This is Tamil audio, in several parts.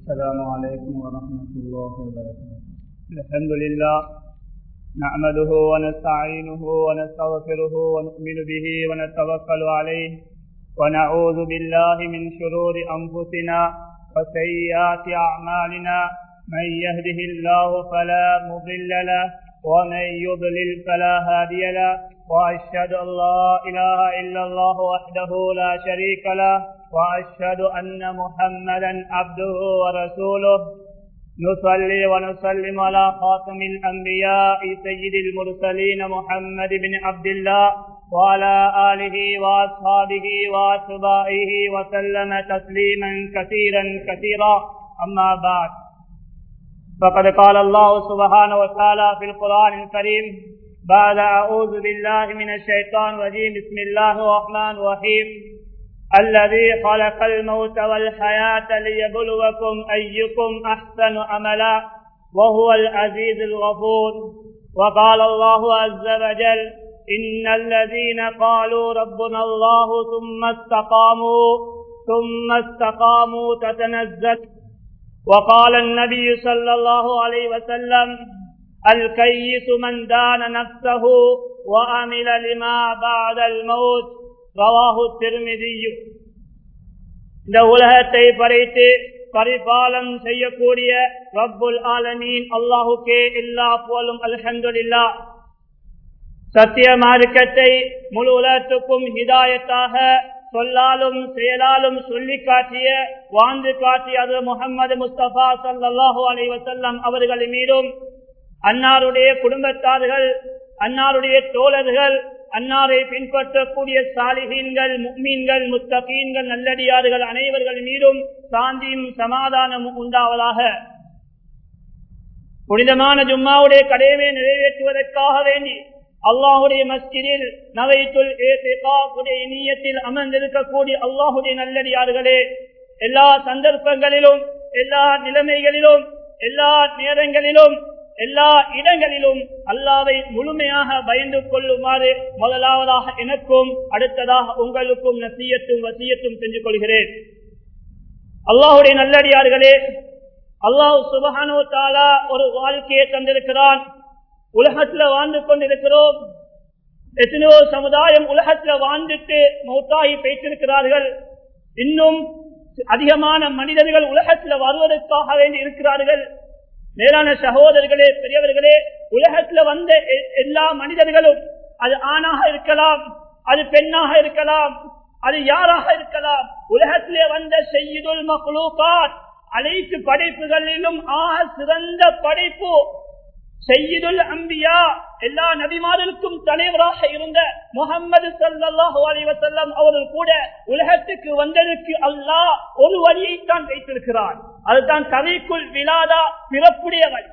السلام عليكم ورحمة الله وبركاته الحمد لله نعمده ونستعينه ونستغفره ونؤمن به ونتوكل عليه ونعوذ بالله من شرور أنفسنا وسيئات أعمالنا من يهده الله فلا مضل له ومن يضلل فلا هادي له وأشهد أن لا إله إلا الله وحده لا شريك له وأشهد أن محمدا عبده ورسوله نصلي ونسلم على خاتم الأنبياء سيد المرسلين محمد بن عبد الله وعلى آله وأصحابه وأتباعه وسلم تسليما كثيرا كثيرا أما بعد فقد قال الله سبحانه وتعالى في القرآن الكريم بعد أعوذ بالله من الشيطان الرجيم بسم الله الرحمن الرحيم الذي خلق الموت والحياة ليبلوكم أيكم أحسن عملا وهو العزيز الغفور وقال الله عز وجل إن الذين قالوا ربنا الله ثم استقاموا ثم استقاموا تتنزل وقال النبي صلى الله عليه وسلم الكيس من دان نفسه وعمل لما بعد الموت ரவாஹு திருமிதியு இந்த உலகத்தை படைத்து பரிபாலம் செய்யக்கூடிய ரப்புல் ஆலமீன் அல்லாஹுக்கே எல்லா போலும் அல்ஹந்துல்லா சத்திய மார்க்கத்தை முழு உலகத்துக்கும் ஹிதாயத்தாக சொல்லாலும் செயலாலும் சொல்லி காட்டிய வாழ்ந்து காட்டிய அது முகமது முஸ்தபா சல்லாஹூ அலி வசல்லம் அவர்கள் மீதும் அன்னாருடைய குடும்பத்தார்கள் அன்னாருடைய தோழர்கள் அன்னாரை பின்பற்றக்கூடிய சாலிகீன்கள் முக்மீன்கள் முத்தகீன்கள் நல்லடியார்கள் அனைவர்கள் மீதும் சாந்தியும் சமாதானமும் உண்டாவதாக புனிதமான ஜும்மாவுடைய கடமையை நிறைவேற்றுவதற்காக வேண்டி அல்லாஹுடைய மஸ்ஜிதில் நவைத்துல் ஏசுடைய நீயத்தில் அமர்ந்திருக்கக்கூடிய அல்லாஹுடைய நல்லடியார்களே எல்லா சந்தர்ப்பங்களிலும் எல்லா நிலைமைகளிலும் எல்லா நேரங்களிலும் எல்லா இடங்களிலும் அல்லாவை முழுமையாக பயந்து கொள்ளுமாறு முதலாவதாக எனக்கும் அடுத்ததாக உங்களுக்கும் நசியத்தும் வசியத்தும் செஞ்சு கொள்கிறேன் அல்லாஹுடைய நல்லடியார்களே அல்லாஹ் சுபஹானோ தாலா ஒரு வாழ்க்கையை தந்திருக்கிறான் உலகத்துல வாழ்ந்து கொண்டிருக்கிறோம் எத்தனையோ சமுதாயம் உலகத்துல வாழ்ந்துட்டு மௌத்தாகி பேசிருக்கிறார்கள் இன்னும் அதிகமான மனிதர்கள் உலகத்துல வருவதற்காக வேண்டி இருக்கிறார்கள் மேலான சகோதரர்களே பெரியவர்களே உலகத்துல வந்த எல்லா மனிதர்களும் அது ஆணாக இருக்கலாம் அது பெண்ணாக இருக்கலாம் அது யாராக இருக்கலாம் உலகத்திலே வந்த செய்யுதுல் மக்ளூகாத் அனைத்து படைப்புகளிலும் ஆக சிறந்த படைப்பு செய்யுதுல் அம்பியா எல்லா நபிமார்களுக்கும் தலைவராக இருந்த முகமது சல்லாஹூ அலிவசல்லம் அவர்கள் கூட உலகத்துக்கு வந்ததற்கு அல்லாஹ் ஒரு வழியைத்தான் வைத்திருக்கிறார் அதுதான் கதைக்குள் விழாதா பிறப்புடைய வழி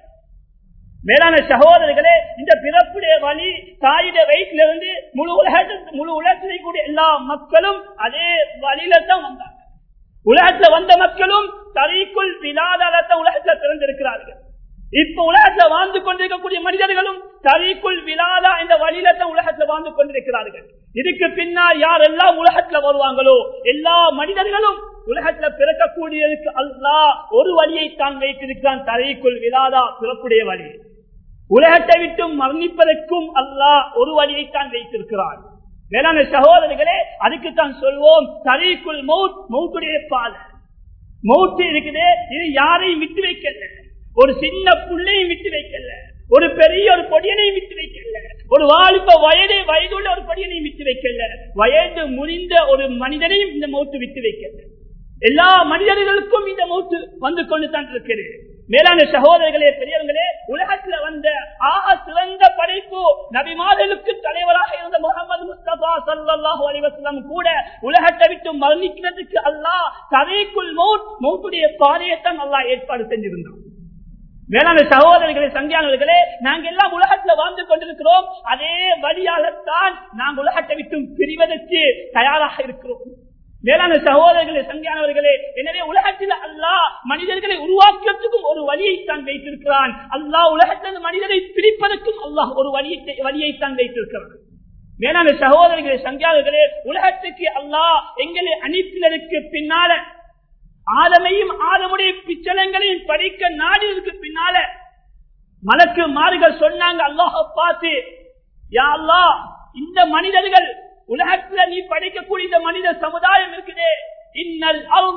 மேலான சகோதரர்களே இந்த பிறப்புடைய வழி தாயுட வயிற்றிலிருந்து முழு உலகத்தில் முழு உலகத்தில் கூடிய எல்லா மக்களும் அதே வழியில தான் வந்தாங்க உலகத்துல வந்த மக்களும் தரைக்குள் விழாதாரத்தை உலகத்தில் திறந்திருக்கிறார்கள் இப்ப உலகத்துல வாழ்ந்து கொண்டிருக்கக்கூடிய மனிதர்களும் தரைக்குள் விழாதா இந்த வழியில தான் உலகத்துல வாழ்ந்து கொண்டிருக்கிறார்கள் இதுக்கு பின்னால் யாரெல்லாம் உலகத்துல வருவாங்களோ எல்லா மனிதர்களும் உலகத்துல பிறக்கக்கூடியதுக்கு அல்லா ஒரு வழியை தான் வைத்திருக்கிறான் தரைக்குள் விழாதா பிறப்புடைய வழி உலகத்தை விட்டு மரணிப்பதற்கும் அல்லாஹ் ஒரு வழியை தான் வைத்திருக்கிறான் வேளாண் சகோதரர்களே அதுக்குத்தான் சொல்வோம் தரைக்குள் மவுத் மவுத்துடைய பாதை மவுத்து இருக்குது இது யாரையும் விட்டு வைக்கல ஒரு சின்ன புள்ளையும் விட்டு வைக்கல ஒரு பெரிய ஒரு பொடியனையும் விட்டு வைக்கல ஒரு வாலிப வயது வயதுள்ள ஒரு பொடியனையும் விட்டு வைக்கல வயது முறிந்த ஒரு மனிதனையும் இந்த மௌத்து விட்டு வைக்கல எல்லா மனிதர்களுக்கும் இந்த மௌத்து வந்து கொண்டு தான் இருக்கிறது மேலான சகோதரர்களே பெரியவங்களே உலகத்துல வந்த ஆக சிறந்த படைப்பு நபிமாதலுக்கு தலைவராக இருந்த முகமது முஸ்தபா சல்லாஹூ அலிவசலம் கூட உலகத்தை விட்டு மரணிக்கிறதுக்கு அல்லாஹ் தரைக்குள் மௌத் மௌத்துடைய பாதையத்தான் அல்லாஹ் ஏற்பாடு செஞ்சிருந்தான் வேளாண் சகோதரர்களே சங்கியானவர்களே நாங்க எல்லாம் உலகத்துல வாழ்ந்து கொண்டிருக்கிறோம் அதே வழியாகத்தான் நாங்கள் உலகத்தை விட்டு பிரிவதற்கு தயாராக இருக்கிறோம் வேளாண் சகோதரர்களே சங்கியானவர்களே எனவே உலகத்தில் அல்லாஹ் மனிதர்களை உருவாக்குறதுக்கும் ஒரு வழியை தான் வைத்திருக்கிறான் அல்லாஹ் உலகத்தில் மனிதரை பிரிப்பதற்கும் அல்லாஹ் ஒரு வழியை வழியை தான் வைத்திருக்கிறான் வேளாண் சகோதரர்களே சங்கியானவர்களே உலகத்துக்கு அல்லாஹ் எங்களை அனுப்பினருக்கு பின்னால ஆதமையும் ஆதமுடைய பிச்சலங்க படிக்க நாடினதுக்கு பின்னால மலக்கு மாறுகள் சொன்னாங்க அல்லாஹ பார்த்து யா அல்லாஹ் இந்த மனிதர்கள் உலகத்துல நீ படிக்கக்கூடிய இந்த மனித சமுதாயம் இருக்குது இன்னல் அவங்க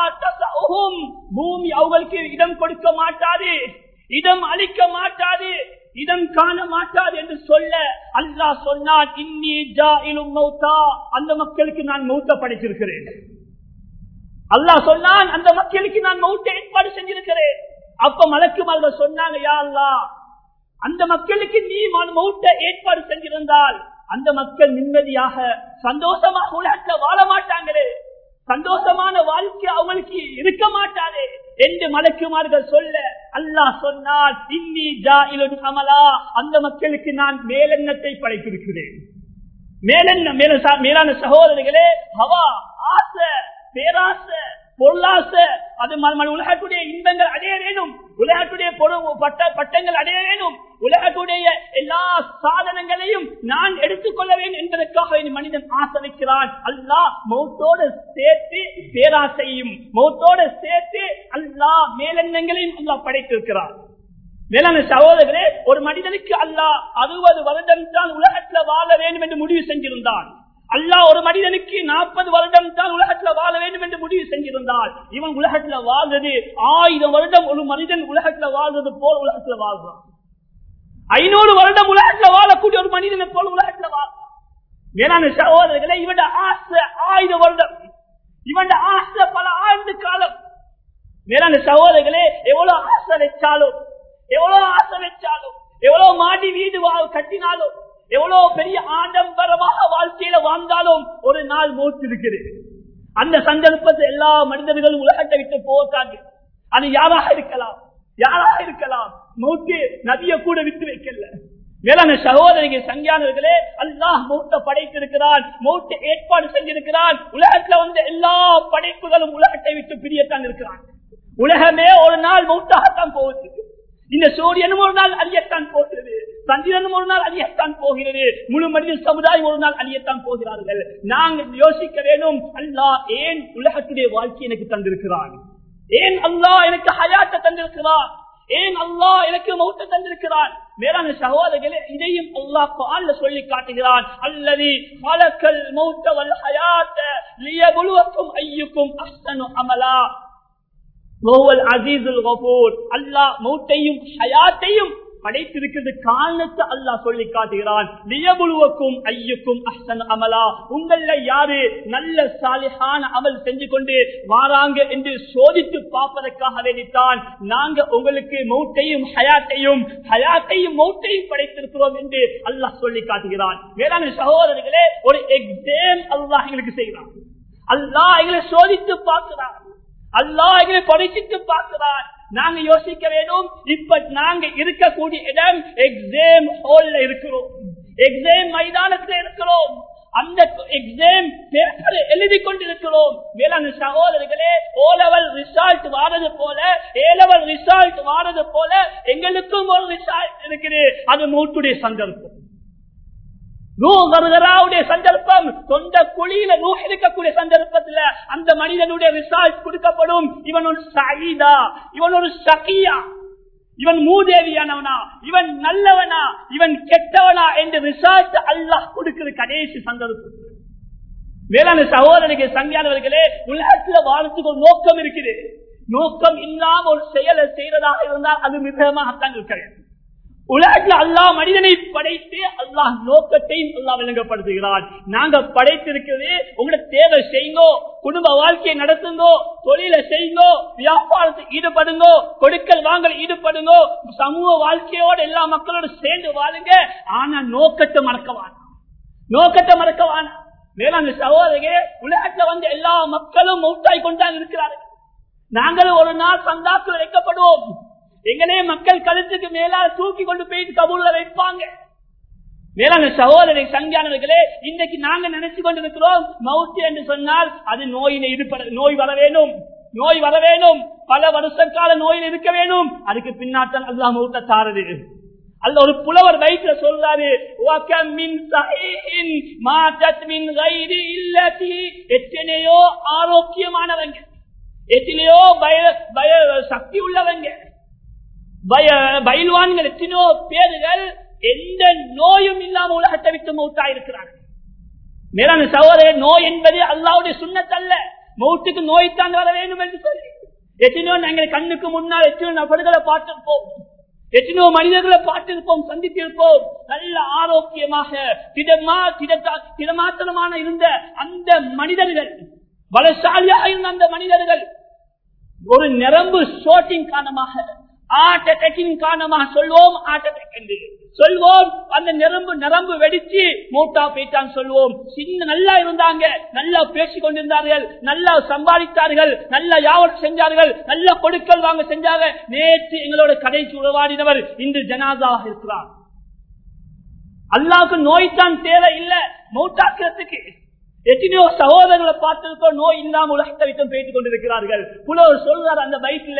பூமி அவங்களுக்கு இடம் கொடுக்க மாட்டாது இடம் அளிக்க மாட்டாது இடம் காண மாட்டாது என்று சொல்ல அல்லாஹ் சொன்னான் இன்னி ஜாயிலும் மௌத்தா அந்த மக்களுக்கு நான் மௌத்த படைத்திருக்கிறேன் அல்லாஹ் சொன்னான் அந்த மக்களுக்கு நான் மௌத்த ஏற்பாடு செஞ்சிருக்கிறேன் அப்ப மலக்குமார்கள் சொன்னாங்க யா அல்லாஹ் அந்த மக்களுக்கு நீ மௌத்த ஏற்பாடு செஞ்சிருந்தால் அந்த மக்கள் நிம்மதியாக சந்தோஷமாக உலகத்துல வாழ மாட்டாங்களே சந்தோஷமான வாழ்க்கை அவங்களுக்கு இருக்க மாட்டாதே என்று மலக்குமார்கள் சொல்ல அல்லாஹ் சொன்னால் இன்னி ஜாயிலுன் அமலா அந்த மக்களுக்கு நான் மேலெண்ணத்தை படைத்திருக்கிறேன் மேலெண்ண மேல மேலான சகோதரிகளே ஹவா ஆசை பேராசை பொருளாசை அது உலகத்துடைய இன்பங்கள் அடைய வேணும் உலகத்துடைய பட்ட பட்டங்கள் அடைய வேணும் உலகத்துடைய எல்லா சாதனங்களையும் நான் எடுத்துக்கொள்ள வேண்டும் என்பதற்காக மனிதன் ஆசை வைக்கிறான் அல்லாஹ் மௌத்தோடு சேர்த்து பேராசையும் மௌத்தோடு சேர்த்து அல்லாஹ் மேலெண்ணங்களையும் அல்லாஹ் படைத்திருக்கிறார் வேளாண் சகோதரர்களே ஒரு மனிதனுக்கு அல்லாஹ் அறுபது வருடம் தான் உலகத்தில் வாழ வேண்டும் என்று முடிவு செஞ்சிருந்தான் அல்லாஹ் ஒரு மனிதனுக்கு நாற்பது வருடம் தான் உலகத்துல வாழ வேண்டும் என்று முடிவு செஞ்சிருந்தால் இவன் உலகத்துல வாழ்றது ஆயிரம் வருடம் ஒரு மனிதன் உலகத்துல வாழ்றது போல் உலகத்துல வாழ்றான் ஐநூறு வருடம் உலகத்துல வாழக்கூடிய ஒரு மனிதனை போல் உலகத்துல வாழ்றான் வேளாண் சகோதரர்களே இவன் ஆசை ஆயிரம் வருடம் இவன் ஆசை பல ஆண்டு காலம் வேளாண் சகோதரர்களே எவ்வளவு ஆசை வச்சாலும் எவ்வளவு ஆசை வச்சாலும் எவ்வளவு மாடி வீடு கட்டினாலும் எவ்வளவு பெரிய ஆடம்பரமாக வாழ்க்கையில வாழ்ந்தாலும் ஒரு நாள் மூச்சு இருக்குது அந்த சந்தர்ப்பத்தை எல்லா மனிதர்களும் உலகத்தை விட்டு போட்டாங்க அது யாராக இருக்கலாம் யாராக இருக்கலாம் மூட்டு நதிய கூட விட்டு வைக்கல வேளாண் சகோதரிகள் சங்கியானவர்களே அல்லாஹ் மூத்த படைத்திருக்கிறான் மூட்டு ஏற்பாடு செஞ்சிருக்கிறான் உலகத்துல வந்து எல்லா படைப்புகளும் உலகத்தை விட்டு பிரியத்தான் இருக்கிறான் உலகமே ஒரு நாள் மூத்தாகத்தான் போகுது இந்த சூரியனும் ஒரு நாள் அழியத்தான் போகிறது சந்திரனும் ஒரு நாள் அழியத்தான் போகிறது முழு மனித சமுதாயம் ஒரு நாள் அழியத்தான் போகிறார்கள் நாங்கள் யோசிக்க வேணும் அல்லாஹ் ஏன் உலகத்துடைய வாழ்க்கை எனக்கு தந்திருக்கிறான் ஏன் அல்லாஹ் எனக்கு ஹயாத்த தந்திருக்கிறான் ஏன் அல்லாஹ் எனக்கு மௌத்த தந்திருக்கிறான் வேளாண் சகோதரர்களே இதையும் அல்லாஹ் பால்ல சொல்லி காட்டுகிறான் அல்லது மலக்கல் மௌத்தவல் ஹயாத்த லியபுலுவக்கும் ஐயுக்கும் அஸ்தனு அமலா அல்லாஹ் மௌத்தையும் ஹயாத்தையும் படைத்திருக்கிறது காரணத்தை அல்லாஹ் சொல்லி காட்டுகிறான் லியபுலுவக்கும் ஐயுக்கும் அஹ்சன் அமலா உங்கள யாரு நல்ல சாலிஹான அமல் செஞ்சு கொண்டு வாராங்க என்று சோதித்து பார்ப்பதற்காக வேண்டித்தான் நாங்க உங்களுக்கு மௌட்டையும் ஹயாத்தையும் ஹயாத்தையும் மௌட்டையும் படைத்திருக்கிறோம் என்று அல்லாஹ் சொல்லி காட்டுகிறான் வேளாண் சகோதரர்களே ஒரு எக்ஸாம் அல்லாஹ் எங்களுக்கு செய்கிறான் அல்லாஹ் எங்களை சோதித்து பார்க்கிறான் அல்லாஹ் எங்களை பரிசித்து பார்க்கிறான் நாங்க யோசிக்க வேண்டும் இப்ப நாங்க இருக்கக்கூடிய இடம் எக்ஸாம் ஹால்ல இருக்கிறோம் எக்ஸாம் மைதானத்தில் இருக்கிறோம் அந்த எக்ஸாம் பேப்பர் எழுதி கொண்டிருக்கிறோம் வேளாண் சகோதரர்களே ஓ லெவல் ரிசல்ட் வாரது போல ஏ லெவல் ரிசல்ட் வாரது போல எங்களுக்கும் ஒரு ரிசல்ட் இருக்குது அது மூட்டுடைய சந்தர்ப்பம் நூகருடைய சந்தர்ப்பம் சொந்த குழியில நூ இருக்கக்கூடிய சந்தர்ப்பத்துல அந்த மனிதனுடைய ரிசல்ட் கொடுக்கப்படும் இவன் ஒரு சகிதா இவன் ஒரு சகியா இவன் மூதேவியானவனா இவன் நல்லவனா இவன் கெட்டவனா என்று ரிசல்ட் அல்லாஹ் கொடுக்கிற கடைசி சந்தர்ப்பம் வேளாண் சகோதரிக்கு சங்கியானவர்களே உலகத்துல வாழ்த்துக்கு ஒரு நோக்கம் இருக்குது நோக்கம் இல்லாம ஒரு செயலை செய்யறதாக இருந்தால் அது மிதமாகத்தான் இருக்கிறது உலகத்தில் அல்லாஹ் மனிதனை படைத்து அல்லாஹ் நோக்கத்தையும் அல்லாஹ் விளங்கப்படுத்துகிறான் நாங்க படைத்திருக்கிறது உங்களோட தேவை செய்யுங்கோ குடும்ப வாழ்க்கையை நடத்துங்கோ தொழில செய்யுங்கோ வியாபாரத்துக்கு ஈடுபடுங்கோ கொடுக்கல் வாங்கல் ஈடுபடுங்கோ சமூக வாழ்க்கையோட எல்லா மக்களோட சேர்ந்து வாழுங்க ஆனா நோக்கத்தை மறக்கவான் நோக்கத்தை மறக்கவான் வேளாண் சகோதரே உலகத்துல வந்து எல்லா மக்களும் மௌத்தாய் கொண்டாங்க இருக்கிறார்கள் நாங்களும் ஒரு நாள் சந்தாக்கு வைக்கப்படுவோம் எங்கனே மக்கள் கழுத்துக்கு மேலால தூக்கி கொண்டு போயிட்டு கபூர்ல வைப்பாங்க மேலான சகோதரி சங்கியானவர்களே இன்னைக்கு நாங்க நினைச்சு கொண்டிருக்கிறோம் மவுத்து என்று சொன்னால் அது நோயினை ஈடுபட நோய் வர வேணும் நோய் வர வேணும் பல வருஷ கால நோயில் இருக்க வேணும் அதுக்கு பின்னாத்தான் அல்லா மௌத்த தாரது அல்ல ஒரு புலவர் வயிற்றுல சொல்றாரு எத்தனையோ ஆரோக்கியமானவங்க எத்தனையோ பய பய சக்தி உள்ளவங்க பயில்வான்கள் எத்தனையோ பேர்கள் எந்த நோயும் இல்லாம உலகத்தை விட்டு மௌத்தா இருக்கிறார்கள் மேலான சகோதர நோய் என்பது அல்லாவுடைய சுண்ணத்தல்ல மௌத்துக்கு நோய் தான் வர வேண்டும் என்று சொல்லி எத்தனையோ நாங்கள் கண்ணுக்கு முன்னால் எத்தனையோ நபர்களை பார்த்திருப்போம் எத்தனையோ மனிதர்களை பார்த்திருப்போம் சந்தித்திருப்போம் நல்ல ஆரோக்கியமாக திடமா திடமாத்திரமான இருந்த அந்த மனிதர்கள் பலசாலியாக இருந்த அந்த மனிதர்கள் ஒரு நரம்பு ஷோட்டிங் காரணமாக ஹார்ட் அட்டாக்கின் காரணமாக சொல்வோம் ஹார்ட் அட்டாக் என்று சொல்வோம் அந்த நரம்பு நரம்பு வெடிச்சு மூட்டா போயிட்டான் சொல்வோம் சின்ன நல்லா இருந்தாங்க நல்லா பேசிக் கொண்டிருந்தார்கள் நல்லா சம்பாதித்தார்கள் நல்ல யாவரம் செஞ்சார்கள் நல்ல கொடுக்கல் வாங்க செஞ்சாங்க நேற்று எங்களோட கடைசி உறவாடினவர் இன்று ஜனாதாக இருக்கிறார் அல்லாவுக்கு நோய்தான் தேவை இல்லை மௌட்டாக்கிறதுக்கு எத்தனையோ சகோதரர்களை பார்த்திருக்கோம் நோய் இல்லாம உலகத்தை விட்டு போயிட்டுக் கொண்டிருக்கிறார்கள் புலவர் சொல்றார் அந்த வயிற்றுல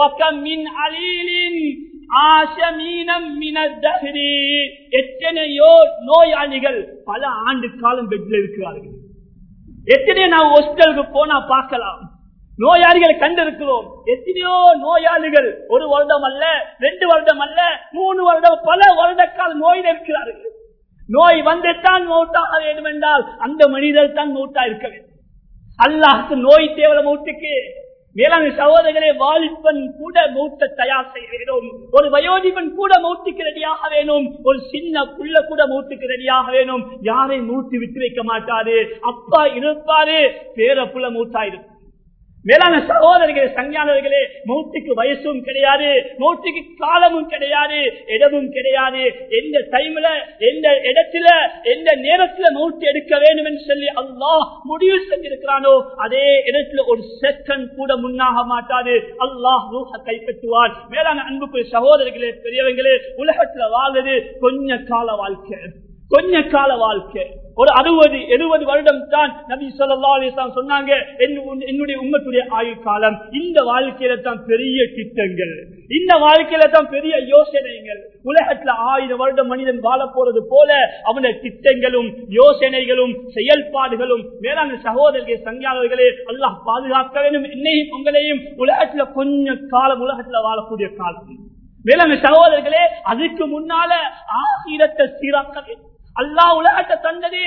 எத்தனையோ நோயாளிகள் பல ஆண்டு காலம் பெட்ல இருக்கிறார்கள் எத்தனையோ நான் ஹாஸ்டலுக்கு போனா பார்க்கலாம் நோயாளிகளை கண்டிருக்கிறோம் எத்தனையோ நோயாளிகள் ஒரு வருடம் அல்ல ரெண்டு வருடம் அல்ல மூணு வருடம் பல வருட கால நோயில் இருக்கிறார்கள் நோய் வந்துத்தான் மௌத்தாக வேண்டும் என்றால் அந்த மனிதர் தான் மௌத்தா இருக்க வேண்டும் அல்லாஹுக்கு நோய் தேவல மௌத்துக்கு மேலாண் சகோதரர்களே வாலிபன் கூட மௌத்த தயார் செய்ய வேண்டும் ஒரு வயோதிபன் கூட மௌத்துக்கு ரெடியாக வேணும் ஒரு சின்ன புள்ள கூட மௌத்துக்கு ரெடியாக வேணும் யாரையும் மூத்து விட்டு வைக்க மாட்டாரு அப்பா இருப்பாரு பேர புள்ள மூத்தா இருக்கும் மேலான சகோதரர்களே சஞ்ஞானர்களே மௌத்துக்கு வயசும் கிடையாது மௌத்துக்கு காலமும் கிடையாது இடமும் கிடையாது எந்த டைம்ல எந்த இடத்துல எந்த நேரத்துல மௌத்து எடுக்க வேண்டும் என்று சொல்லி அல்லாஹ் முடிவு செஞ்சிருக்கிறானோ அதே இடத்துல ஒரு செகண்ட் கூட முன்னாக மாட்டாது அல்லாஹ் ரூஹ கைப்பற்றுவார் மேலான அன்புக்கு சகோதரர்களே பெரியவங்களே உலகத்துல வாழ்வது கொஞ்ச கால வாழ்க்கை கொஞ்ச கால வாழ்க்கை ஒரு அறுபது எழுபது வருடம் தான் நபி சொல்லா அலிஸ்லாம் சொன்னாங்க என்னுடைய உண்மத்துடைய ஆயுள் காலம் இந்த வாழ்க்கையில தான் பெரிய திட்டங்கள் இந்த வாழ்க்கையில தான் பெரிய யோசனைகள் உலகத்துல ஆயிரம் வருடம் மனிதன் வாழ போறது போல அவனுடைய திட்டங்களும் யோசனைகளும் செயல்பாடுகளும் மேலான சகோதரர்கள் சங்கியாளர்களே அல்லாஹ் பாதுகாக்க வேண்டும் என்னையும் உங்களையும் உலகத்துல கொஞ்ச காலம் உலகத்துல வாழக்கூடிய காலம் மேலான சகோதரர்களே அதுக்கு முன்னால ஆகிரத்தை சீராக்க வேண்டும் அல்லா உலகத்தை தந்தது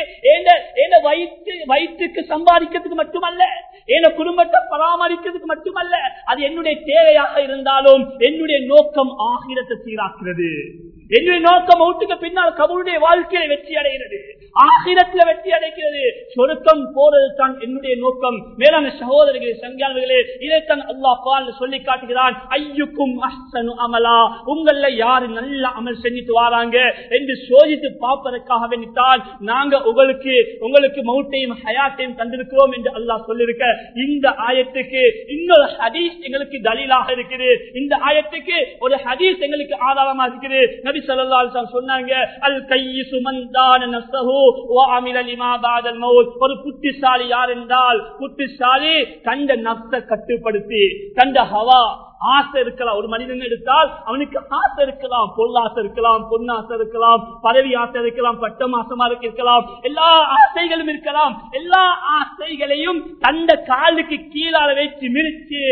வயிற்று வயிற்றுக்கு சம்பாதிக்கிறதுக்கு மட்டுமல்ல என் குடும்பத்தை பராமரிக்கிறதுக்கு மட்டுமல்ல அது என்னுடைய தேவையாக இருந்தாலும் என்னுடைய நோக்கம் ஆகிரத்தை சீராக்குறது என்னுடைய நோக்கம் வீட்டுக்கு பின்னால் கபருடைய வாழ்க்கையை வெற்றி அடைகிறது ஆகிரத்தில் வெற்றி அடைகிறது சொருக்கம் போறது தான் என்னுடைய நோக்கம் மேலான சகோதரர்களே சங்கியாளர்களே இதைத்தான் அல்லாஹ் பால் சொல்லி காட்டுகிறான் ஐயுக்கும் அஹ்சனு அமலா உங்கள யாரு நல்ல அமல் செஞ்சுட்டு வராங்க என்று சோதித்து பார்ப்பதற்காக வேண்டித்தான் நாங்க உங்களுக்கு உங்களுக்கு மௌட்டையும் ஹயாத்தையும் தந்திருக்கிறோம் என்று அல்லாஹ் சொல்லிருக்க இந்த ஆயத்துக்கு இன்னொரு ஹதீஸ் எங்களுக்கு தலீலாக இருக்குது இந்த ஆயத்துக்கு ஒரு ஹதீஸ் எங்களுக்கு ஆதாரமா இருக்குது நபி ஸல்லல்லாஹு சொன்னாங்க அல் கையிசு மன் தான நஃப்ஸஹு வ அமில லிமா பாதல் மௌத் ஒரு புத்திசாலி யார் என்றால் புத்திசாலி கண்ட நப்ச கட்டுப்படுத்தி கண்ட ஹவா ஆசை இருக்கலாம் ஒரு மனிதன் எடுத்தால் அவனுக்கு ஆசை இருக்கலாம் பொருளாசை இருக்கலாம் பொன்னாசை இருக்கலாம் பதவி ஆசை இருக்கலாம் பட்ட மாசமா இருக்கலாம் எல்லா ஆசைகளும் இருக்கலாம் எல்லா ஆசைகளையும் தந்த காலுக்கு கீழால வைத்து மிரிச்சு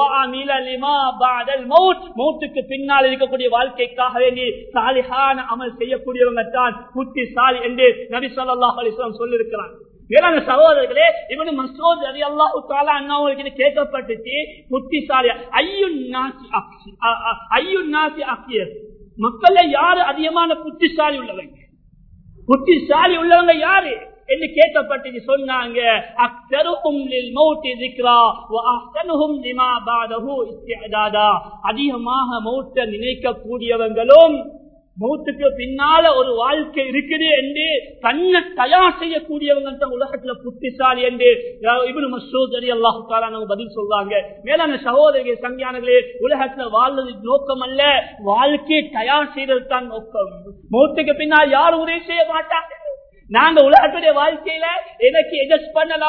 மௌத்துக்கு பின்னால் இருக்கக்கூடிய வாழ்க்கைக்காக வேண்டி சாலிகான அமல் செய்யக்கூடியவங்க தான் புத்திசாலி என்று நபி சொல்லாஹ் அலிஸ்லாம் சொல்லியிருக்கிறான் வேளாண் சகோதரர்களே இவனு மசோத் அலி அல்லாஹு தாலா அண்ணாவுக்கு கேட்கப்பட்டுச்சு புத்திசாலி ஐயுன் நாசி ஐயுன் நாசி அக்கியர் மக்கள்ல யாரு அதிகமான புத்திசாலி உள்ளவங்க புத்திசாலி உள்ளவங்க யாரு என்று கேட்கப்பட்டு சொன்னாங்க அதிகமாக மௌத்த நினைக்கக்கூடியவங்களும் மௌத்துக்கு பின்னால ஒரு வாழ்க்கை இருக்குது என்று தன்னை தயார் செய்யக்கூடியவங்க தான் உலகத்துல புத்திசாலி என்று இவனு மசூத் அலி அல்லாஹு தாலான பதில் சொல்றாங்க மேலான சகோதரிய சங்கியானங்களே உலகத்துல வாழ்வது நோக்கம் அல்ல வாழ்க்கையை தயார் செய்தது தான் நோக்கம் மௌத்துக்கு பின்னால் யாரும் உதவி செய்ய மாட்டாங்க நாங்க உலகத்துடைய வாழ்க்கையில எனக்கு எஜஸ்ட் பண்ணலாம்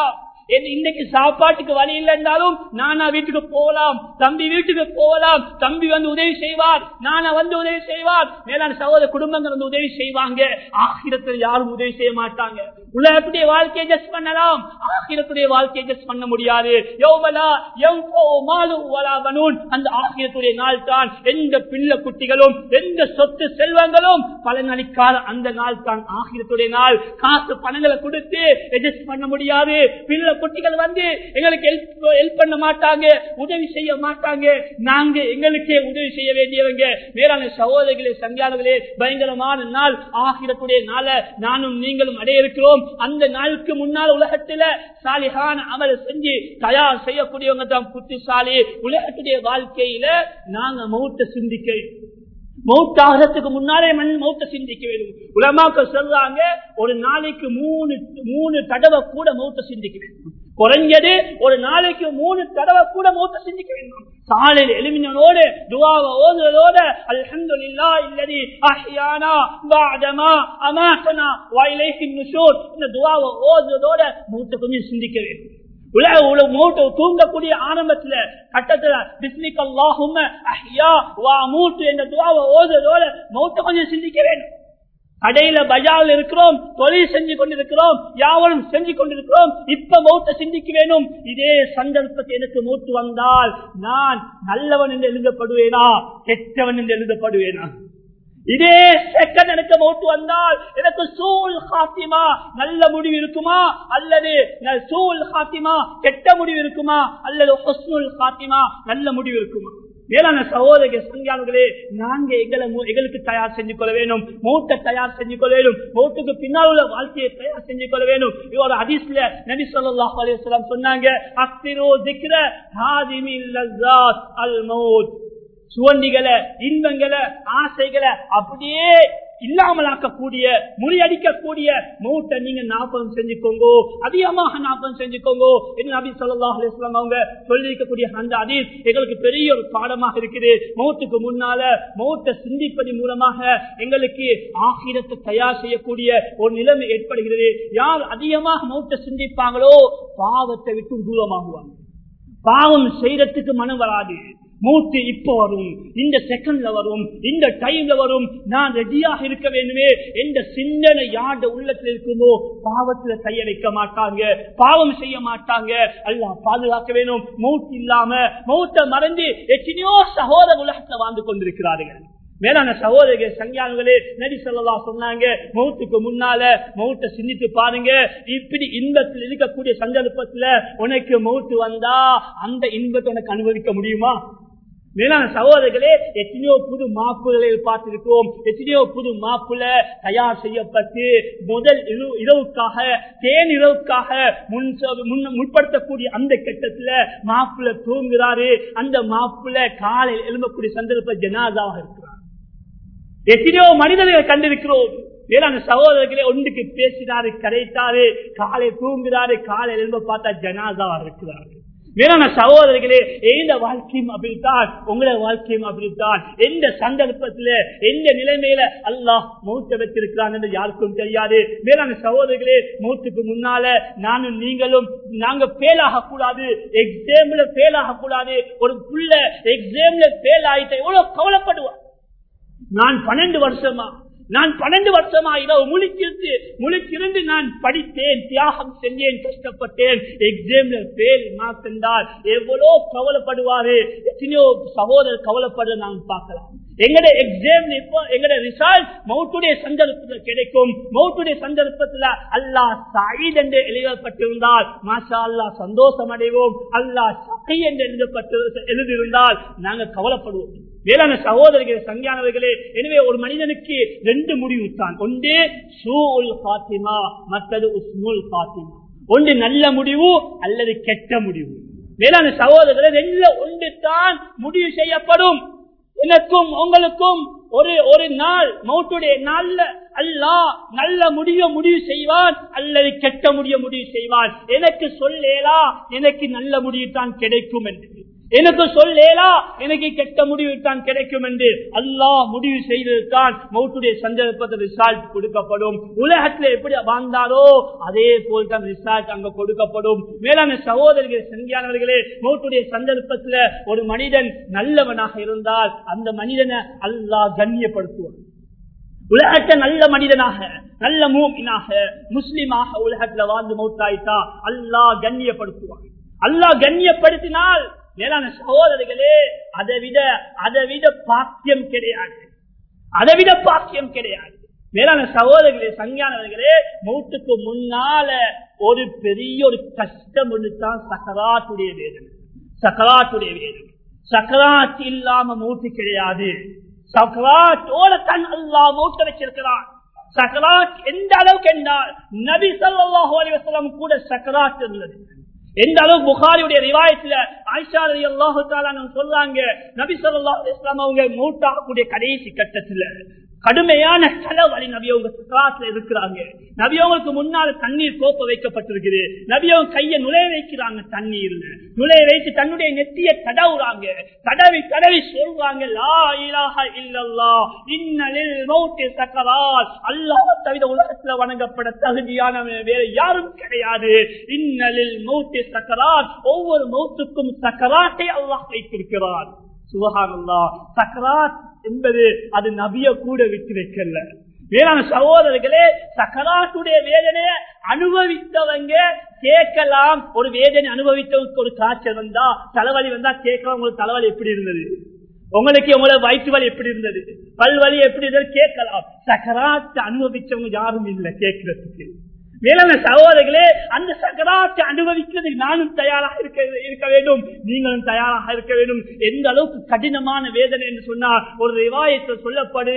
என் இன்னைக்கு சாப்பாட்டுக்கு வழி இல்லைன்னாலும் நானா வீட்டுக்கு போகலாம் தம்பி வீட்டுக்கு போகலாம் தம்பி வந்து உதவி செய்வார் நானா வந்து உதவி செய்வார் மேலான சகோதர குடும்பங்கள் வந்து உதவி செய்வாங்க ஆகிரத்தில் யாரும் உதவி செய்ய மாட்டாங்க உலகத்துடைய வாழ்க்கையை ஜஸ்ட் பண்ணலாம் ஆகிரத்துடைய வாழ்க்கையை ஜஸ்ட் பண்ண முடியாது யௌவலா யௌஃபோ மாலு வலா பனூன் அந்த ஆகிரத்துடைய நாள் தான் எந்த பிள்ளை குட்டிகளும் எந்த சொத்து செல்வங்களும் பலனளிக்காத அந்த நாள் தான் ஆகிரத்துடைய நாள் காசு பணங்களை கொடுத்து அட்ஜஸ்ட் பண்ண முடியாது பிள்ளை குட்டிகள் வந்து எங்களுக்கு ஹெல்ப் ஹெல்ப் பண்ண மாட்டாங்க உதவி செய்ய மாட்டாங்க நாங்க எங்களுக்கே உதவி செய்ய வேண்டியவங்க வேறான சகோதரிகளே சங்கியாளர்களே பயங்கரமான நாள் ஆகிரத்துடைய நாள நானும் நீங்களும் அடைய இருக்கிறோம் அந்த நாளுக்கு முன்னால் உலகத்துல சாலிகான அமல் செஞ்சு தயார் செய்யக்கூடியவங்க தான் புத்திசாலி உலகத்துடைய வாழ்க்கையில நாங்க மௌத்த சிந்திக்க மௌத்தாகிறதுக்கு முன்னாலே மண் மௌத்த சிந்திக்க வேண்டும் உலமாக்கள் சொல்றாங்க ஒரு நாளைக்கு மூணு மூணு தடவை கூட மௌத்த சிந்திக்க வேண்டும் குறைஞ்சது ஒரு நாளைக்கு மூணு தடவை கூட மூத்த சிந்திக்க வேண்டும் காலையில் எலுமினோடு துவாவை ஓதுவதோட அல்ஹம்துலில்லா இல்லதி அஹ்யானா பாதமா அமாத்தனா வயலேஹி நுஷூர் இந்த துவாவை ஓதுவதோட மூத்த கொஞ்சம் சிந்திக்க வேண்டும் உலக உலக மூட்டு தூங்கக்கூடிய ஆரம்பத்துல கட்டத்துல பிஸ்மிக் அல்லாஹும் அஹ்யா வா மூட்டு என்ற துவாவை ஓதுவதோட மௌத்த கொஞ்சம் சிந்திக்க வேண்டும் கடையில பஜார்ல இருக்கிறோம் தொழில் செஞ்சு கொண்டிருக்கிறோம் யாவரும் செஞ்சு கொண்டிருக்கிறோம் இப்ப மௌத்த சிந்திக்க வேணும் இதே சந்தர்ப்பத்தை எனக்கு மூத்து வந்தால் நான் நல்லவன் என்று எழுதப்படுவேனா கெட்டவன் என்று எழுதப்படுவேனா இதே செகண்ட் எனக்கு மௌத்து வந்தால் எனக்கு சூழ் ஹாத்திமா நல்ல முடிவு இருக்குமா அல்லது சூழ் ஹாத்திமா கெட்ட முடிவு இருக்குமா அல்லது ஹொஸ்னுல் ஹாத்திமா நல்ல முடிவு இருக்குமா வேளாண் சகோதர சங்கியாளர்களே நாங்க எங்களை எங்களுக்கு தயார் செஞ்சு கொள்ள வேணும் மூட்டை தயார் செஞ்சு கொள்ள வேணும் மூட்டுக்கு பின்னால் உள்ள வாழ்க்கையை தயார் செஞ்சு கொள்ள வேணும் இவரோட ஹதீஸ்ல நபி சொல்லாஹ் அலிஸ்லாம் சொன்னாங்க அக்திரோ திக்ர அல் மௌத் சுவண்டிகளை இன்பங்களை ஆசைகளை அப்படியே இல்லாமலாக்கக்கூடிய முறியடிக்கக்கூடிய மூட்டை நீங்க ஞாபகம் செஞ்சுக்கோங்க அதிகமாக ஞாபகம் செஞ்சுக்கோங்க என்ன நபி சொல்லாஹ் அலிஸ்லாம் அவங்க சொல்லியிருக்கக்கூடிய அந்த அதீஸ் எங்களுக்கு பெரிய ஒரு பாடமாக இருக்குது மௌத்துக்கு முன்னால மௌத்தை சிந்திப்பதன் மூலமாக எங்களுக்கு ஆகிரத்தை தயார் செய்யக்கூடிய ஒரு நிலைமை ஏற்படுகிறது யார் அதிகமாக மௌத்தை சிந்திப்பாங்களோ பாவத்தை விட்டு தூரமாகுவாங்க பாவம் செய்யறதுக்கு மனம் வராது மூத்து இப்ப வரும் இந்த செகண்ட்ல வரும் இந்த டைம்ல வரும் நான் ரெடியாக இருக்க வேண்டுமே எந்த சிந்தனை யாருடைய உள்ளத்தில் இருக்குமோ பாவத்துல கைய வைக்க மாட்டாங்க பாவம் செய்ய மாட்டாங்க அல்ல பாதுகாக்க வேணும் மூத்து இல்லாம மௌத்த மறந்து எத்தனையோ சகோதர உலகத்துல வாழ்ந்து கொண்டிருக்கிறார்கள் மேலான சகோதரர்கள் சங்கியானங்களே நடி சொல்லலா சொன்னாங்க மௌத்துக்கு முன்னால மௌத்த சிந்தித்து பாருங்க இப்படி இன்பத்தில் இருக்கக்கூடிய சந்தர்ப்பத்துல உனக்கு மௌத்து வந்தா அந்த இன்பத்தை உனக்கு அனுபவிக்க முடியுமா மேலான சகோதரர்களே எத்தனையோ புது மாப்புகளை பார்த்திருக்கிறோம் எத்தனையோ புது மாப்புல தயார் செய்யப்பட்டு முதல் இரவுக்காக தேன் இரவுக்காக முன் முற்படுத்தக்கூடிய அந்த கட்டத்துல மாப்புல தூங்குறாரு அந்த மாப்புல காலையில் எழும்பக்கூடிய சந்தர்ப்ப ஜனாதாவாக இருக்கிறார் எத்தனையோ மனிதர்கள் கண்டிருக்கிறோம் வேளாண் சகோதரர்களே ஒன்றுக்கு பேசினாரு கரைத்தாரு காலை தூங்குறாரு காலை எழும்ப பார்த்தா ஜனாதாவா இருக்கிறாரு வேளாண் சகோதரர்களே எந்த வாழ்க்கையும் அப்படித்தான் உங்களோட வாழ்க்கையும் அப்படித்தான் எந்த சந்தர்ப்பத்துல எந்த நிலைமையில அல்லாஹ் மூத்த வச்சிருக்கிறான் என்று யாருக்கும் தெரியாது வேளாண் சகோதரர்களே மூத்துக்கு முன்னால நானும் நீங்களும் நாங்க ஃபெயில் ஆகக்கூடாது எக்ஸாம்ல ஃபெயில் ஆகக்கூடாது ஒரு புள்ள எக்ஸாம்ல ஃபெயில் ஆயிட்ட எவ்வளவு கவலைப்படுவான் நான் பன்னெண்டு வருஷமா நான் பன்னெண்டு வருஷமா இரவு முழிச்சிருந்து முழிச்சிருந்து நான் படித்தேன் தியாகம் செஞ்சேன் கஷ்டப்பட்டேன் எக்ஸாம்ல ஃபெயில் மார்க் இருந்தால் எவ்வளோ கவலைப்படுவாரு எத்தனையோ சகோதரர் கவலைப்படுற நாம் பார்க்கலாம் எங்கட எக்ஸாம் இப்போ எங்கட ரிசல்ட் மௌத்துடைய சந்தர்ப்பத்தில் கிடைக்கும் மௌத்துடைய சந்தர்ப்பத்தில் அல்லாஹ் சயீத் என்று எழுதப்பட்டிருந்தால் மாஷா அல்லாஹ் சந்தோஷம் அடைவோம் அல்லாஹ் சகை என்று எழுதப்பட்டு எழுதியிருந்தால் நாங்கள் கவலைப்படுவோம் வேளாண் சகோதரர்களே சங்கியானவர்களே எனவே ஒரு மனிதனுக்கு ரெண்டு முடிவு தான் ஒன்று சூல் பாத்திமா மற்றது உஸ்முல் பாத்திமா ஒன்று நல்ல முடிவு அல்லது கெட்ட முடிவு வேளாண் சகோதரர்களே ரெண்டு ஒன்று தான் முடிவு செய்யப்படும் எனக்கும் உங்களுக்கும் ஒரு ஒரு நாள் மௌட்டுடைய நாள்ல அல்லாஹ் நல்ல முடிய முடிவு செய்வான் அல்லது கெட்ட முடிய முடிவு செய்வான் எனக்கு சொல்லேலா எனக்கு நல்ல முடிவு தான் கிடைக்கும் என்று எனக்கு சொல்லேலா எனக்கு கெட்ட முடிவு தான் கிடைக்கும் என்று அல்லாஹ் முடிவு செய்ததுதான் மௌத்துடைய சந்தர்ப்பத்தை ரிசால்ட் கொடுக்கப்படும் உலகத்துல எப்படி வாழ்ந்தாரோ அதே போல் தான் ரிசால்ட் அங்க கொடுக்கப்படும் மேலான சகோதரர்கள் செஞ்சானவர்களே மௌத்துடைய சந்தர்ப்பத்துல ஒரு மனிதன் நல்லவனாக இருந்தால் அந்த மனிதனை அல்லாஹ் கண்ணியப்படுத்துவான் உலகத்தை நல்ல மனிதனாக நல்ல மூமினாக முஸ்லிமாக உலகத்துல வாழ்ந்து மௌத்தாயிட்டா அல்லாஹ் கண்ணியப்படுத்துவான் அல்லாஹ் கண்ணியப்படுத்தினால் மேலான சகோதரிகளே அதை விட அதை விட பாக்கியம் கிடையாது அதை விட பாக்கியம் கிடையாது மேலான சகோதரர்களே சங்கியானவர்களே மௌத்துக்கு முன்னால ஒரு பெரிய ஒரு கஷ்டம் ஒன்று தான் சக்கராத்துடைய வேதனை சக்கராத்துடைய வேதனை சக்கராத் இல்லாம மூத்து கிடையாது சக்கராத்தோட தன் அல்லா மூத்த வச்சிருக்கிறான் சக்கராத் எந்த அளவுக்கு என்றால் நபி சல்லாஹூ அலிவசலம் கூட சக்கராத் இருந்தது எந்த அளவு புகாரியுடைய ரிவாயத்துல ஆயிஷா அலி அல்லாஹு சொல்றாங்க நபி சொல்லா இஸ்லாம் அவங்க மூட்டாகக்கூடிய கடைசி கட்டத்துல கடுமையான தலைவலி நபி அவங்க சக்கராத்துல இருக்கிறாங்க நபி அவங்களுக்கு முன்னால தண்ணீர் கோப்ப வைக்கப்பட்டிருக்குது நபி அவங்க கைய நுழைய வைக்கிறாங்க தண்ணீர்ல நுழைய வைத்து தன்னுடைய நெத்திய தடவுறாங்க தடவி தடவி சொல்றாங்க லா இலாஹ இல்லல்லா இன்னலில் மௌத்தி சக்கரால் அல்லாஹ் தவிர உலகத்துல வணங்கப்பட தகுதியானவன் வேற யாரும் கிடையாது இன்னலில் மௌத்தி சக்கரால் ஒவ்வொரு மௌத்துக்கும் சக்கராட்டை அல்லாஹ் வைத்திருக்கிறார் சுபஹானல்லா சக்கராத் என்பது அது நபிய கூட விட்டு வைக்கல வேளாண் சகோதரர்களே சக்கராத்துடைய வேதனைய அனுபவித்தவங்க கேட்கலாம் ஒரு வேதனை அனுபவித்தவங்க ஒரு காய்ச்சல் வந்தா தலைவலி வந்தா கேட்கலாம் உங்களுக்கு தலைவலி எப்படி இருந்தது உங்களுக்கு உங்களை வயிற்று வலி எப்படி இருந்தது பல்வலி எப்படி இருந்தது கேட்கலாம் சக்கராத்து அனுபவிச்சவங்க யாரும் இல்லை கேட்கறதுக்கு மேலான சகோதரர்களே அந்த சக்கராத்தை அனுபவிக்கிறதுக்கு நானும் தயாராக இருக்க இருக்க வேண்டும் நீங்களும் தயாராக இருக்க வேண்டும் எந்த அளவுக்கு கடினமான வேதனை என்று சொன்னால் ஒரு ரிவாயத்தில் சொல்லப்படு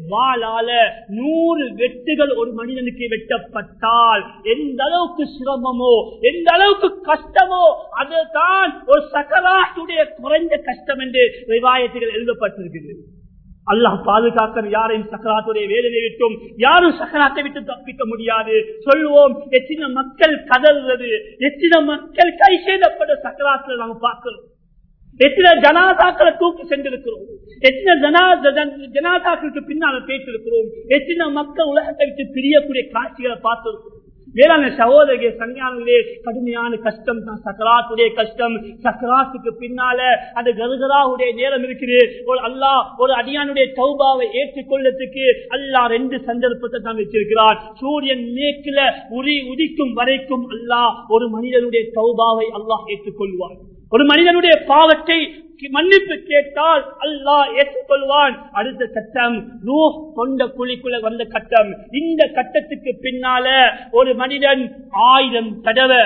வாளால நூறு வெட்டுகள் ஒரு மனிதனுக்கு வெட்டப்பட்டால் எந்த அளவுக்கு சிரமமோ எந்த அளவுக்கு கஷ்டமோ அதுதான் ஒரு சக்கராத்துடைய குறைந்த கஷ்டம் என்று ரிவாயத்துகள் எழுதப்பட்டிருக்கிறது அல்லாஹ் பாதுகாக்க யாரையும் சக்கராத்துடைய வேதனை விட்டும் யாரும் சக்கராத்தை விட்டு தப்பிக்க முடியாது சொல்லுவோம் எத்தனை மக்கள் கதறது எத்தனை மக்கள் கை செய்தப்பட்ட சக்கராத்துல நாங்க பார்க்கிறோம் எத்தனை ஜனாதாக்களை தூக்கி சென்றிருக்கிறோம் எத்தனை ஜனாதாக்களுக்கு பின்னால பேசிருக்கிறோம் எத்தனை மக்கள் உலகத்தை விட்டு பிரியக்கூடிய காட்சிகளை பார்த்திருக்கிறோம் வேளாண் சகோதரிய சஞ்ஞானங்களே கடுமையான கஷ்டம் தான் சக்கராத்துடைய கஷ்டம் சக்கராத்துக்கு பின்னால அந்த கருகராவுடைய நேரம் இருக்குது ஒரு அல்லா ஒரு அடியானுடைய சௌபாவை ஏற்றுக்கொள்ளத்துக்கு அல்லா ரெண்டு சந்தர்ப்பத்தை தான் வச்சிருக்கிறார் சூரியன் மேற்குல உரி உதிக்கும் வரைக்கும் அல்லாஹ் ஒரு மனிதனுடைய சௌபாவை அல்லாஹ் ஏற்றுக்கொள்வார் ஒரு மனிதனுடைய பாவத்தை மன்னிப்பு கேட்டால் அல்லாஹ் ஏற்றுக்கொள்வான் அடுத்த கட்டம் ரூ கொண்ட குழிக்குள்ள வந்த கட்டம் இந்த கட்டத்துக்கு பின்னால ஒரு மனிதன் ஆயிரம் தடவை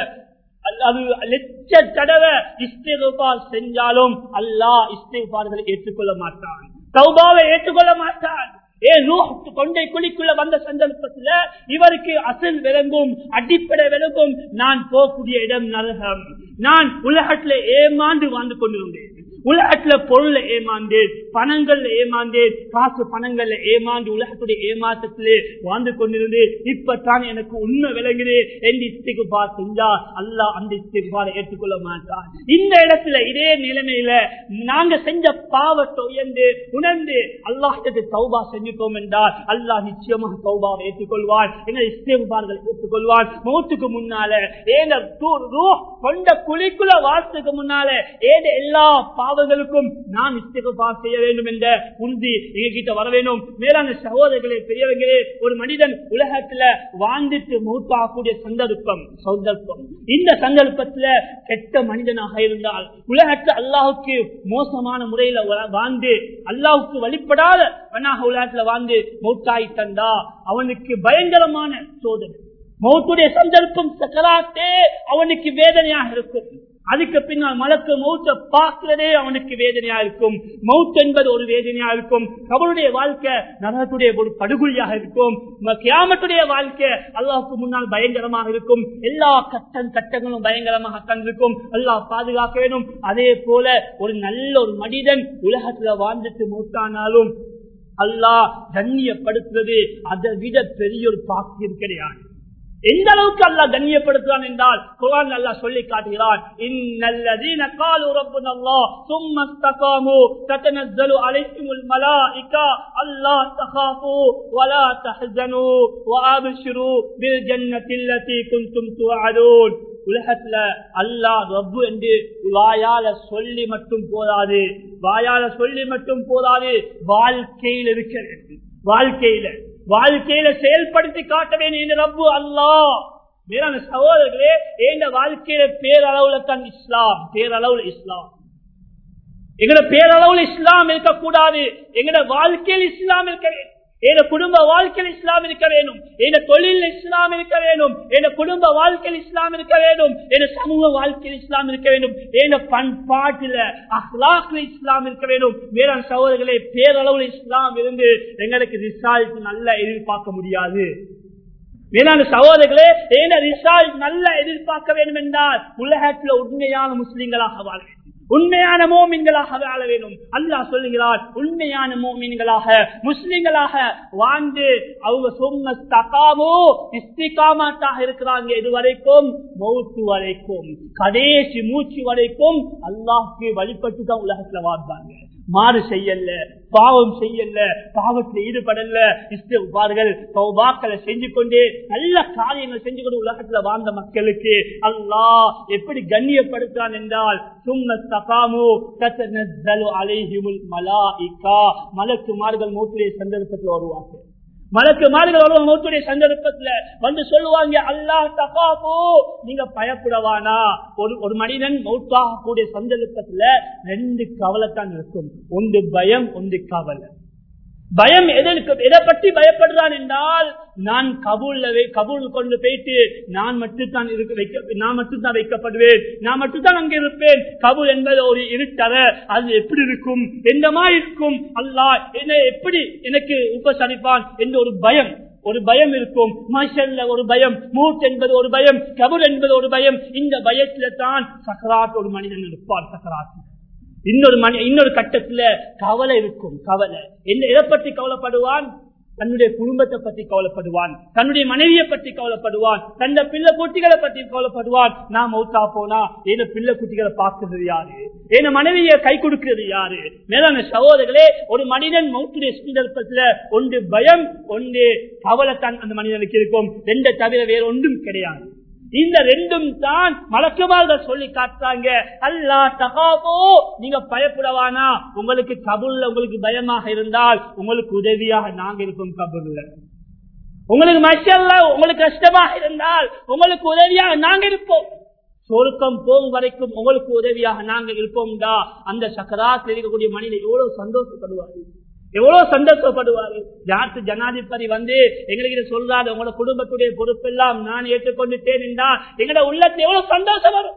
அது லட்ச தடவை இஸ்திகார் செஞ்சாலும் அல்லாஹ் இஸ்திகார்களை ஏற்றுக்கொள்ள மாட்டான் சௌபாவை ஏற்றுக்கொள்ள மாட்டான் ஏன் கொண்டை குழிக்குள்ள வந்த சந்தர்ப்பத்துல இவருக்கு அசல் விளங்கும் அடிப்படை விளங்கும் நான் போகக்கூடிய இடம் நரகம் நான் உலகத்துல ஏமாந்து வாழ்ந்து கொண்டிருந்தேன் உலகத்துல பொருளை ஏமாந்தேன் பணங்கள்ல ஏமாந்தேன் காசு பணங்கள்ல ஏமாந்து உலகத்துடைய ஏமாற்றத்திலே வாழ்ந்து கொண்டிருந்தேன் இப்பதான் எனக்கு உண்மை விளங்குது எந்த இஸ்திக்கு பா செஞ்சா அல்லா அந்த இஸ்திக்கு ஏற்றுக்கொள்ள மாட்டான் இந்த இடத்துல இதே நிலைமையில நாங்க செஞ்ச பாவத்தை உயர்ந்து உணர்ந்து அல்லாஹத்தை சௌபா செஞ்சுட்டோம் என்றால் அல்லாஹ் நிச்சயமாக சௌபாவை ஏற்றுக்கொள்வான் எங்க இஸ்திகுபார்கள் ஏற்றுக்கொள்வான் மௌத்துக்கு முன்னால ஏன கொண்ட குழிக்குள்ள வாழ்த்துக்கு முன்னால ஏத எல்லா பாவங்களுக்கும் நாம் இஸ்திகுபார் செய்ய வேண்டும் என்ற உறுதி எங்க கிட்ட வர வேண்டும் மேலான சகோதரர்களே பெரியவர்களே ஒரு மனிதன் உலகத்துல வாழ்ந்துட்டு மூத்தாகக்கூடிய சந்தர்ப்பம் சந்தர்ப்பம் இந்த சந்தர்ப்பத்துல கெட்ட மனிதனாக இருந்தால் உலகத்துல அல்லாஹுக்கு மோசமான முறையில வாழ்ந்து அல்லாஹுக்கு வழிபடாத உலகத்துல வாழ்ந்து மௌத்தாய் தந்தா அவனுக்கு பயங்கரமான சோதனை மௌத்துடைய சந்தர்ப்பம் சக்கராத்தே அவனுக்கு வேதனையாக இருக்கும் அதுக்கு பின்னால் மலக்கு மௌத்த பார்க்கிறதே அவனுக்கு வேதனையா இருக்கும் மவுத் என்பது ஒரு வேதனையா இருக்கும் கவலுடைய வாழ்க்கை நரகத்துடைய ஒரு படுகொலியாக இருக்கும் கியாமத்துடைய வாழ்க்கை அல்லாவுக்கு முன்னால் பயங்கரமாக இருக்கும் எல்லா கட்டம் கட்டங்களும் பயங்கரமாக தந்திருக்கும் அல்லாஹ் பாதுகாக்க வேண்டும் அதே போல ஒரு நல்ல ஒரு மனிதன் உலகத்துல வாழ்ந்துட்டு மூத்தானாலும் அல்லாஹ் கண்ணியப்படுத்துவது அதை விட பெரிய ஒரு பாக்கியம் கிடையாது எந்த அளவுக்கு அல்லாஹ் கண்ணியப்படுத்துறான் என்றால் குர்ஆன் அல்லாஹ் சொல்லி காட்டுகிறான் இன்னல்லதீன காலு ரப்புனல்லாஹ் சும்ம இஸ்தகாமு ததனஸ்ஸலு அலைஹிமுல் மலாயிகா அல்லா தகாஃபு வலா தஹ்சனு வஅப்ஷிரு பில் ஜன்னத்தி அல்லதி குன்தும் துஅதூன் உலகத்துல அல்லாஹ் ரப்பு என்று வாயால சொல்லி மட்டும் போதாது வாயால சொல்லி மட்டும் போதாது வாழ்க்கையில் இருக்க வேண்டும் வாழ்க்கையில வாழ்க்கையில செயல்படுத்தி காட்ட வேண்டும் என்று ரப்பு அல்லாஹ் மேலான சகோதரர்களே எங்க வாழ்க்கையில பேரளவுல தான் இஸ்லாம் பேரளவுல இஸ்லாம் எங்கட பேரளவுல இஸ்லாம் இருக்கக்கூடாது எங்கட வாழ்க்கையில் இஸ்லாம் இருக்க வேண்டும் என் குடும்ப வாழ்க்கையில் இஸ்லாம் இருக்க வேண்டும் என் தொழில் இஸ்லாம் இருக்க வேண்டும் என் குடும்ப வாழ்க்கையில் இஸ்லாம் இருக்க வேண்டும் என் சமூக வாழ்க்கையில் இஸ்லாம் இருக்க வேண்டும் என் பண்பாட்டில அஹ்லாக்ல இஸ்லாம் இருக்க வேண்டும் வேளாண் சகோதரர்களே பேரளவுல இஸ்லாம் இருந்து எங்களுக்கு ரிசால்ட் நல்லா எதிர்பார்க்க முடியாது வேளாண் சகோதரர்களே ஏன ரிசால்ட் நல்லா எதிர்பார்க்க வேண்டும் என்றால் உலகத்தில் உண்மையான முஸ்லிம்களாக வாழ வேண்டும் உண்மையான மோமின்களாக வாழ வேண்டும் அல்லாஹ் சொல்லுகிறார் உண்மையான மோமின்களாக முஸ்லிம்களாக வாழ்ந்து அவங்க சொன்ன தகாமோ இஸ்திகாமாட்டாக இருக்கிறாங்க இது வரைக்கும் மௌத்து வரைக்கும் கடைசி மூச்சு வரைக்கும் அல்லாஹ்க்கு வழிபட்டு தான் உலகத்துல வாழ்ந்தாங்க மாறு செய்யல பாவம் செய்யல பாவத்தில் ஈடுபடல இஸ்திபார்கள் சௌபாக்களை செஞ்சு கொண்டே நல்ல காரியங்கள் செஞ்சு கொண்டு உலகத்துல வாழ்ந்த மக்களுக்கு அல்லாஹ் எப்படி கண்ணியப்படுத்தான் என்றால் சும்ம தகாமு தத்தனஸ்ஸலு அலைஹிமுல் மலாயிகா மலக்குமார்கள் மூத்திலே சந்தர்ப்பத்தில் வருவார்கள் மலக்கு மாறுகள் மூத்துடைய சந்தர்ப்பத்துல வந்து சொல்லுவாங்க அல்லாஹ் தகாபோ நீங்க பயப்படவானா ஒரு ஒரு மனிதன் மௌத்தாக கூடிய சந்தர்ப்பத்துல ரெண்டு கவலைத்தான் இருக்கும் ஒன்று பயம் ஒன்று கவலை பயம் எதற்கு எதை பற்றி பயப்படுறான் என்றால் நான் கபூல்ல கபூல் கொண்டு போயிட்டு நான் மட்டும்தான் இருக்க வைக்க நான் மட்டும்தான் வைக்கப்படுவேன் நான் மட்டும்தான் அங்கே இருப்பேன் கபூல் என்பது ஒரு இருட்டற அது எப்படி இருக்கும் எந்தமா இருக்கும் அல்லாஹ் என்ன எப்படி எனக்கு உபசரிப்பான் என்ற ஒரு பயம் ஒரு பயம் இருக்கும் மஷல்ல ஒரு பயம் மூட் என்பது ஒரு பயம் கபூல் என்பது ஒரு பயம் இந்த பயத்துல தான் சக்கராத் ஒரு மனிதன் இருப்பான் சக்கராத் இன்னொரு மணி இன்னொரு கட்டத்துல கவலை இருக்கும் கவலை என்ன எதை பற்றி கவலைப்படுவான் தன்னுடைய குடும்பத்தை பற்றி கவலைப்படுவான் தன்னுடைய மனைவியை பற்றி கவலைப்படுவான் தன் பிள்ளை குட்டிகளை பற்றி கவலைப்படுவான் நான் மௌத்தா போனா ஏன பிள்ளை குட்டிகளை பார்க்கிறது யாரு ஏன மனைவியை கை கொடுக்கிறது யாரு மேலான சகோதரர்களே ஒரு மனிதன் மௌத்துடைய சந்தர்ப்பத்துல ஒன்று பயம் ஒன்று கவலை தான் அந்த மனிதனுக்கு இருக்கும் ரெண்டை தவிர வேற ஒன்றும் கிடையாது இந்த ரெண்டும் தான் மலக்குமார்கள் சொல்லி காட்டுறாங்க அல்லா தகாபோ நீங்க பயப்படவானா உங்களுக்கு கபுல்ல உங்களுக்கு பயமாக இருந்தால் உங்களுக்கு உதவியாக நாங்க இருப்போம் கபுல்ல உங்களுக்கு மஷல்ல உங்களுக்கு கஷ்டமாக இருந்தால் உங்களுக்கு உதவியாக நாங்க இருப்போம் சொருக்கம் போகும் வரைக்கும் உங்களுக்கு உதவியாக நாங்க இருப்போம்டா அந்த சக்கராத்தில் இருக்கக்கூடிய மனிதன் எவ்வளவு சந்தோஷப்படுவார்கள் எவ்வளவு சந்தோஷப்படுவாரு ஜாத்து ஜனாதிபதி வந்து எங்களுக்கு சொல்றாரு உங்களோட குடும்பத்துடைய பொறுப்பெல்லாம் நான் ஏற்றுக்கொண்டுட்டேன் என்றால் எங்களோட உள்ளத்துல எவ்வளவு சந்தோஷம் வரும்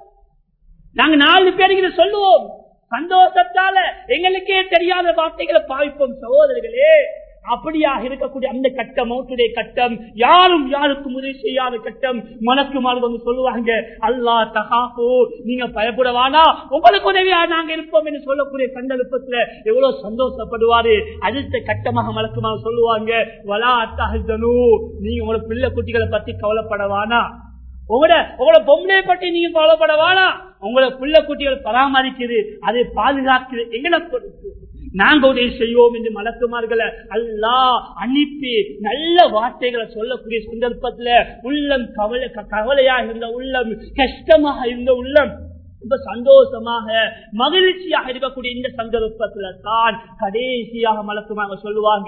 நாங்க நாலு பேருக்கு சொல்லுவோம் சந்தோஷத்தால எங்களுக்கே தெரியாத வார்த்தைகளை பாவிப்போம் சகோதரர்களே அப்படியாக இருக்கக்கூடிய அந்த கட்டம் மௌத்துடைய கட்டம் யாரும் யாருக்கும் உதவி செய்யாத கட்டம் மனக்கு வந்து சொல்லுவாங்க அல்லா தகாப்போ நீங்க பயப்படவானா உங்களுக்கு உதவியா நாங்க இருப்போம் என்று சொல்லக்கூடிய சந்தர்ப்பத்துல எவ்வளவு சந்தோஷப்படுவாரு அடுத்த கட்டமாக மலக்குமாக சொல்லுவாங்க வலா தகனு நீங்க உங்களோட பிள்ளை குட்டிகளை பத்தி கவலைப்படவானா உங்களோட உங்களோட பொம்பளை பற்றி நீங்க கவலைப்படவானா உங்களோட பிள்ளை குட்டிகள் பராமரிக்குது அதை பாதுகாக்குது எங்களை பொறுப்பு நாங்க உதவி செய்வோம் என்று மலக்குமார்களை அல்லா அனுப்பி நல்ல வார்த்தைகளை சொல்லக்கூடிய சந்தர்ப்பத்துல உள்ளம் கவலை கவலையா இருந்த உள்ளம் கஷ்டமாக இருந்த உள்ளம் ரொம்ப சந்தோஷமாக மகிழ்ச்சியாக இருக்கக்கூடிய இந்த சந்தர்ப்பத்துல தான் கடைசியாக மலக்குமாக சொல்லுவாங்க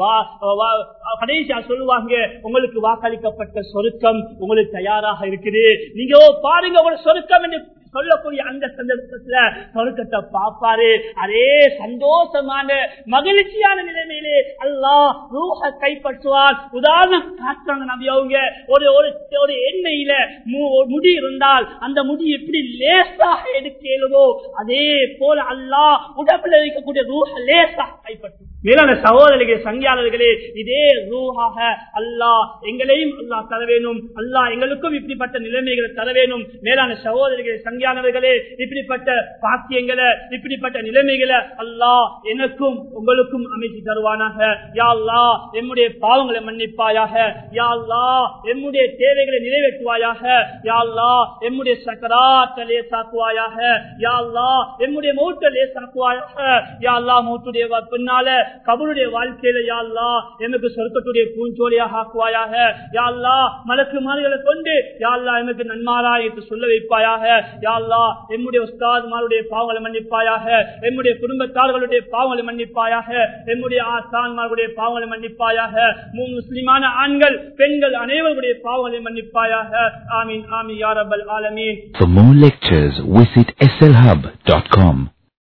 கடைசியாக சொல்லுவாங்க உங்களுக்கு வாக்களிக்கப்பட்ட சொருக்கம் உங்களுக்கு தயாராக இருக்குது நீங்க பாருங்க உங்களோட சொருக்கம் என்று சொல்லக்கூடிய அந்த சந்தர்ப்பத்துல சொருக்கத்தை பார்ப்பாரு அதே சந்தோஷமான மகிழ்ச்சியான நிலைமையிலே அல்லா ரூஹ கைப்பற்றுவார் உதாரணம் காட்டுறாங்க நம்பி அவங்க ஒரு ஒரு எண்ணெயில முடி இருந்தால் அந்த முடி எப்படி லேசாக எடுக்கிறதோ அதே போல அல்லா உடம்புல இருக்கக்கூடிய ரூஹ லேசாக கைப்பற்றும் மேலான சகோதரிகளே சங்கியாளர்களே இதே ரூஹாக அல்லாஹ் எங்களையும் அல்லாஹ் தர வேணும் அல்லாஹ் எங்களுக்கும் இப்படிப்பட்ட நிலைமைகளை தர வேணும் மேலான சகோதரிகளே சங்கியானவர்களே இப்படிப்பட்ட பாக்கியங்களை இப்படிப்பட்ட நிலைமைகளை அல்லாஹ் எனக்கும் உங்களுக்கும் அமைச்சு தருவானாக யா அல்லாஹ் எம்முடைய பாவங்களை மன்னிப்பாயாக யா அல்லாஹ் எம்முடைய தேவைகளை நிறைவேற்றுவாயாக யா அல்லாஹ் எம்முடைய சக்கராத்த லேசாக்குவாயாக யா அல்லாஹ் எம்முடைய மௌத்த லேசாக்குவாயாக யா அல்லாஹ் மௌத்துடைய பின்னால கபருடைய வாழ்க்கையில யா அல்லாஹ் எமக்கு சொர்க்கத்துடைய பூஞ்சோலியாக ஆக்குவாயாக யா அல்லாஹ் மலக்கு மாறுகளை கொண்டு யா அல்லாஹ் எமக்கு நன்மாராயத்து சொல்ல வைப்பாயாக யா அல்லாஹ் எம்முடைய உஸ்தாத்மாருடைய பாவங்களை மன்னிப்பாயாக எம்முடைய குடும்பத்தார்களுடைய பாவங்களை மன்னிப்பாயாக எம்முடைய ஆசான்மார்களுடைய பாவங்களை மன்னிப்பாயாக மு- முஸ்லிமான ஆண்கள் பெண்கள் அனைவருடைய பாவங்களை மன்னிப்பாயாக ஆமீன் ஆமீன் யாரபல் ஆலமீன் For more lectures, visit slhub.com.